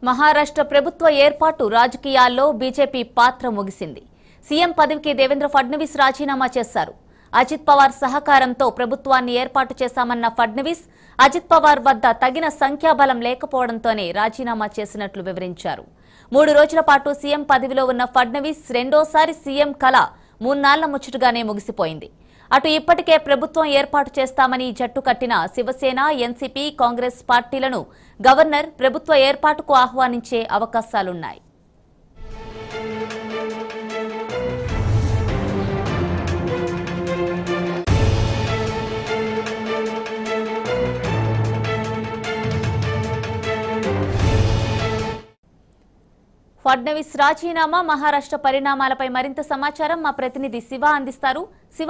మహారాష్ట్ర ప్రభుత్వ ఏర్పాటు రాజకీయాల్లో బీజేపీ పాత్ర ముగిసింది సీఎం పదవికి దేవేంద్ర ఫడ్నవీస్ రాజీనామా చేశారు అజిత్ పవార్ సహకారంతో ప్రభుత్వాన్ని ఏర్పాటు చేశామన్న ఫడ్నవీస్ అజిత్ పవార్ వద్ద తగిన సంఖ్యాబలం లేకపోవడంతోనే రాజీనామా చేసినట్లు వివరించారు మూడు రోజుల పాటు సీఎం పదవిలో ఉన్న ఫడ్నవీస్ రెండోసారి సీఎం కళ మూన్నాళ్ల ముచ్చటగానే ముగిసిపోయింది అటు ఇప్పటికే ప్రభుత్వం ఏర్పాటు చేస్తామని జట్టు కట్టిన శివసేన ఎన్సీపీ కాంగ్రెస్ పార్టీలను గవర్నర్ ప్రభుత్వ ఏర్పాటుకు ఆహ్వానించే అవకాశాలున్నాయి ఫడ్నవీస్ రాజీనామా మహారాష్ట్ర పరిణామాలపై మరింత సమాచారం మా ప్రతినిధి శివ అందిస్తారు శివ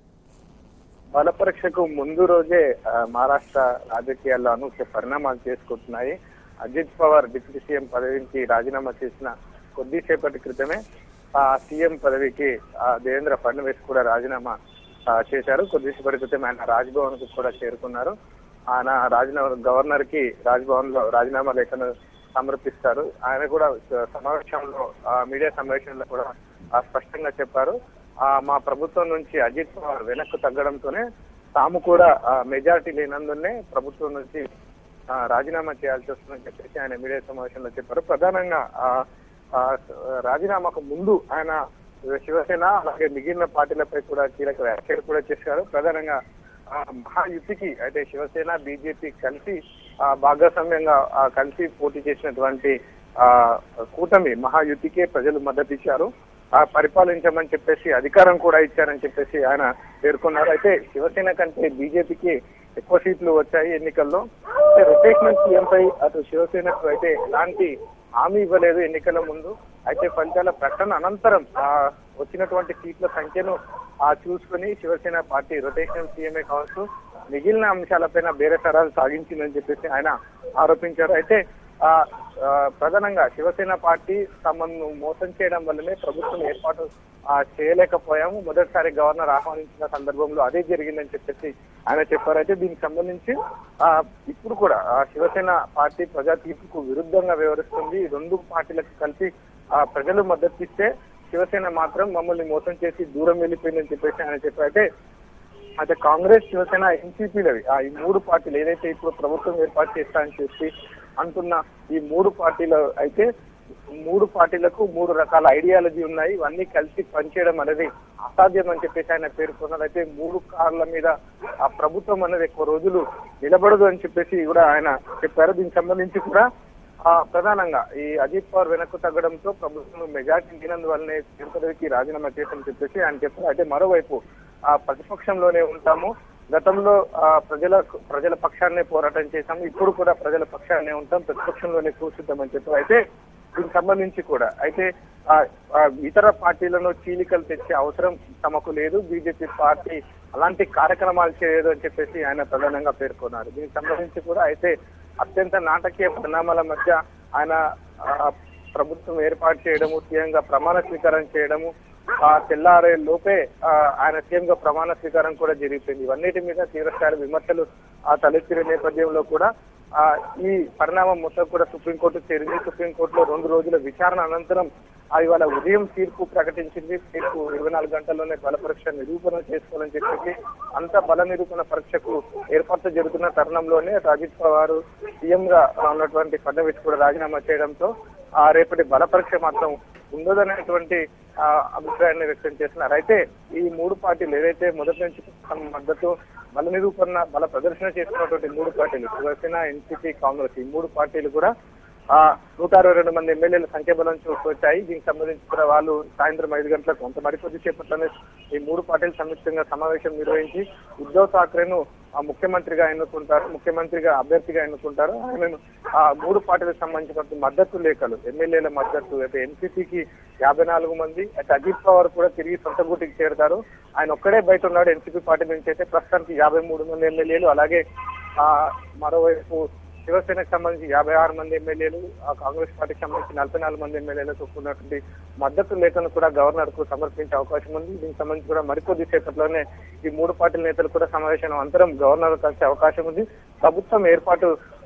బల పరీక్షకు ముందు రోజే ఆ, మహారాష్ట్ర రాజకీయాల్లో అనూహ్య పరిణామాలు చేసుకుంటున్నాయి అజిత్ పవార్ డిప్యూటీ సీఎం పదవికి రాజీనామా చేసిన కొద్దిసేపటి క్రితమే ఆ సీఎం పదవికి ఆ, దేవేంద్ర ఫడ్నవీస్ కూడా రాజీనామా ఆ, చేశారు కొద్దిసేపటి క్రితం ఆయన రాజ్భవన్ కు కూడా చేరుకున్నారు ఆయన రాజీనామా గవర్నర్ కి రాజ్భవన్ లో రాజీనామా లేఖను సమర్పిస్తారు ఆయన కూడా స- సమావేశంలో ఆ, మీడియా సమావేశంలో కూడా ఆ, స్పష్టంగా చెప్పారు ఆ, మా ప్రభుత్వం నుంచి అజిత్ పవార్ వెనక్కు తగ్గడంతోనే తాము కూడా ఆ, మెజారిటీ లేనందునే ప్రభుత్వం నుంచి ఆ, రాజీనామా చేయాల్సి వస్తుందని చెప్పేసి ఆయన మీడియా సమావేశంలో చెప్పారు ప్రధానంగా ఆ, ఆ, రాజీనామాకు ముందు ఆయన శివసేన అలాగే మిగిలిన పార్టీలపై కూడా కీలక వ్యాఖ్యలు కూడా చేశారు ప్రధానంగా ఆ, మహాయుతికి అయితే శివసేన బీజేపీ కలిసి ఆ, భాగస్వామ్యంగా ఆ, కలిసి పోటీ చేసినటువంటి ఆ కూటమి మహాయుతికే ప్రజలు మద్దతు ఇచ్చారు ఆ పరిపాలించమని చెప్పేసి అధికారం కూడా ఇచ్చారని చెప్పేసి ఆయన పేర్కొన్నారు అయితే శివసేన కంటే బీజేపీకి ఎక్కువ సీట్లు వచ్చాయి ఎన్నికల్లో అయితే రొటేషనల్ సీఎం పై అటు శివసేనకు అయితే ఎలాంటి హామీ ఇవ్వలేదు ఎన్నికల ముందు అయితే ఫలితాల ప్రకటన అనంతరం ఆ వచ్చినటువంటి సీట్ల సంఖ్యను ఆ చూసుకుని శివసేన పార్టీ రొటేషనల్ సీఎంఏ కావచ్చు మిగిలిన అంశాలపైన బేరసరాలు సాగించిందని చెప్పేసి ఆయన ఆరోపించారు అయితే ఆ ఆ, ప్రధానంగా శివసేన పార్టీ తమను మోసం చేయడం వల్లనే ప్రభుత్వం ఏర్పాటు ఆ, చేయలేకపోయాము మొదటిసారి గవర్నర్ ఆహ్వానించిన సందర్భంలో అదే జరిగిందని చెప్పేసి ఆయన చెప్పారు అయితే దీనికి సంబంధించి ఆ ఇప్పుడు కూడా ఆ, శివసేన పార్టీ ప్రజా తీర్పుకు విరుద్ధంగా వ్యవహరిస్తుంది ఈ రెండు పార్టీలకు కలిపి ఆ ప్రజలు మద్దతు ఇస్తే శివసేన మాత్రం మమ్మల్ని మోసం చేసి దూరం వెళ్ళిపోయిందని చెప్పేసి ఆయన చెప్పారు అయితే అయితే కాంగ్రెస్ శివసేన ఎన్సీపీలవి ఆ ఈ మూడు పార్టీలు ఏదైతే ఇప్పుడు ప్రభుత్వం ఏర్పాటు చేస్తారని చెప్పి అంటున్న ఈ మూడు పార్టీలు అయితే మూడు పార్టీలకు మూడు రకాల ఐడియాలజీ ఉన్నాయి ఇవన్నీ కలిసి పనిచేయడం అనేది అసాధ్యం అని చెప్పేసి ఆయన పేర్కొన్నారు అయితే మూడు కార్ల మీద ఆ ప్రభుత్వం అనేది ఎక్కువ రోజులు నిలబడదు అని చెప్పేసి కూడా ఆయన చెప్పారు దీనికి సంబంధించి కూడా ఆ ప్రధానంగా ఈ అజిత్ పవార్ వెనక్కు తగ్గడంతో ప్రభుత్వం మెజార్టీ లేనందువల్లనే తిరుపతికి రాజీనామా చేశామని చెప్పేసి ఆయన చెప్పారు అయితే మరోవైపు ఆ ప్రతిపక్షంలోనే ఉంటాము గతంలో ఆ ప్రజల ప్రజల పక్షాన్నే పోరాటం చేశాము ఇప్పుడు కూడా ప్రజల పక్షాన్నే ఉంటాం ప్రతిపక్షంలోనే కూర్చుంటామని చెప్పారు అయితే దీనికి సంబంధించి కూడా అయితే ఆ ఆ ఇతర పార్టీలను చీలికలు తెచ్చే అవసరం తమకు లేదు బీజేపీ పార్టీ అలాంటి కార్యక్రమాలు చేయదు అని చెప్పేసి ఆయన ప్రధానంగా పేర్కొన్నారు దీనికి సంబంధించి కూడా అయితే అత్యంత నాటకీయ పరిణామాల మధ్య ఆయన ఆ, ప్రభుత్వం ఏర్పాటు చేయడము సీఎంగా ప్రమాణ స్వీకారం చేయడము ఆ తెల్లారే లోపే ఆ, ఆయన సీఎం గా ప్రమాణ స్వీకారం కూడా జరిగిపోయింది ఇవన్నిటి మీద తీవ్రస్థాయి విమర్శలు ఆ తలెత్తిన నేపథ్యంలో కూడా ఆ ఈ పరిణామం మొత్తం కూడా సుప్రీంకోర్టు చేరింది సుప్రీంకోర్టులో రెండు రోజుల విచారణ అనంతరం ఆ ఇవాళ ఉదయం తీర్పు ప్రకటించింది తీర్పు ఇరవై నాలుగు గంటల్లోనే బల పరీక్ష నిరూపణ చేసుకోవాలని చెప్పేసి అంత బల నిరూపణ పరీక్షకు ఏర్పాట్లు జరుగుతున్న తరుణంలోనే అజిత్ పవార్ సీఎం గా ఉన్నటువంటి ఫడ్నవీస్ కూడా రాజీనామా చేయడంతో ఆ రేపటి బల పరీక్ష మాత్రం ఉండదనేటువంటి ఆ, అభిప్రాయాన్ని వ్యక్తం చేస్తున్నారు అయితే ఈ మూడు పార్టీలు ఏదైతే మొదటి నుంచి తమ మద్దతు బల నిరూపణ బల ప్రదర్శన చేస్తున్నటువంటి మూడు పార్టీలు శివసేన ఎన్సీపీ కాంగ్రెస్ ఈ మూడు పార్టీలు కూడా ఆ నూట అరవై రెండు మంది ఎమ్మెల్యేల సంఖ్యాబలం చూసుకొచ్చాయి దీనికి సంబంధించి కూడా వాళ్ళు సాయంత్రం ఐదు గంటలకు కొంత మరికొద్ది సేపట్లోనే ఈ మూడు పార్టీలు సంయుక్తంగా సమావేశం నిర్వహించి ఉద్ధవ్ ఠాక్రేను ఆ ముఖ్యమంత్రిగా ఎన్నుకుంటారు ముఖ్యమంత్రిగా అభ్యర్థిగా ఎన్నుకుంటారు ఆయనను ఆ మూడు పార్టీలకు సంబంధించిన మద్దతు లేఖలు ఎమ్మెల్యేల మద్దతు అయితే ఎన్సీపీకి యాభై నాలుగు మంది అయితే అజిత్ పవార్ కూడా తిరిగి సొంత గూటికి చేరుతారు ఆయన ఒక్కడే బయట ఉన్నాడు ఎన్సీపీ పార్టీ నుంచి అయితే ప్రస్తుతానికి యాభై మూడు మంది ఎమ్మెల్యేలు అలాగే ఆ మరోవైపు శివసేనకు సంబంధించి యాభై ఆరు మంది ఎమ్మెల్యేలు ఆ కాంగ్రెస్ పార్టీకి సంబంధించి నలభై నాలుగు మంది ఎమ్మెల్యేలకు ఉన్నటువంటి మద్దతు లేఖను కూడా గవర్నర్ కు సమర్పించే అవకాశం ఉంది దీనికి సంబంధించి కూడా మరికొద్ది సేపట్లోనే ఈ మూడు పార్టీల నేతలు కూడా సమావేశం అనంతరం గవర్నర్ కలిసే అవకాశం ఉంది ప్రభుత్వం ఏర్పాటు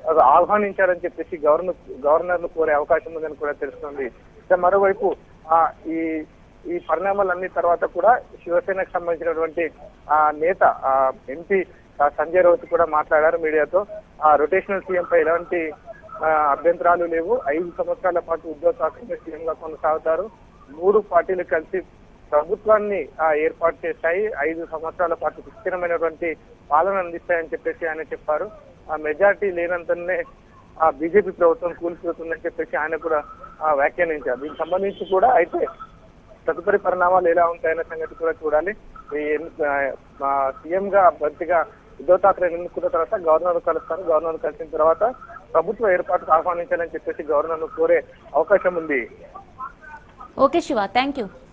ఆహ్వానించారని చెప్పేసి గవర్నర్ గవర్నర్ ను కోరే అవకాశం ఉందని కూడా తెలుస్తుంది ఇక మరోవైపు ఆ ఈ ఈ పరిణామాలన్నీ తర్వాత కూడా శివసేనకు సంబంధించినటువంటి ఆ నేత ఆ ఎంపీ ఆ సంజయ్ రౌత్ కూడా మాట్లాడారు మీడియాతో ఆ రొటేషనల్ సీఎం పై ఎలాంటి ఆ, అభ్యంతరాలు లేవు ఐదు సంవత్సరాల పాటు ఉద్దవ్ ఠాక్రే సీఎం గా కొనసాగుతారు మూడు పార్టీలు కలిసి ప్రభుత్వాన్ని ఆ, ఏర్పాటు చేస్తాయి ఐదు సంవత్సరాల పాటు సుస్థిరమైనటువంటి పాలన అందిస్తాయని చెప్పేసి ఆయన చెప్పారు ఆ మెజార్టీ లేనంతనే ఆ బీజేపీ ప్రభుత్వం కూలిపోతుందని చెప్పేసి ఆయన కూడా ఆ, వ్యాఖ్యానించారు దీనికి సంబంధించి కూడా అయితే తదుపరి పరిణామాలు ఎలా ఉంటాయనే సంగతి కూడా చూడాలి ఈ ఎన్- ఆ, సీఎం గా అభ్యర్థిగా ఉద్దవ్ ఠాక్రే ఎన్నుకున్న తర్వాత గవర్నర్ కలుస్తారు గవర్నర్ కలిసిన తర్వాత ప్రభుత్వ ఏర్పాటుకు ఆహ్వానించాలని చెప్పేసి గవర్నర్ కోరే అవకాశం ఉంది ఓకే శివ థ్యాంక్ యూ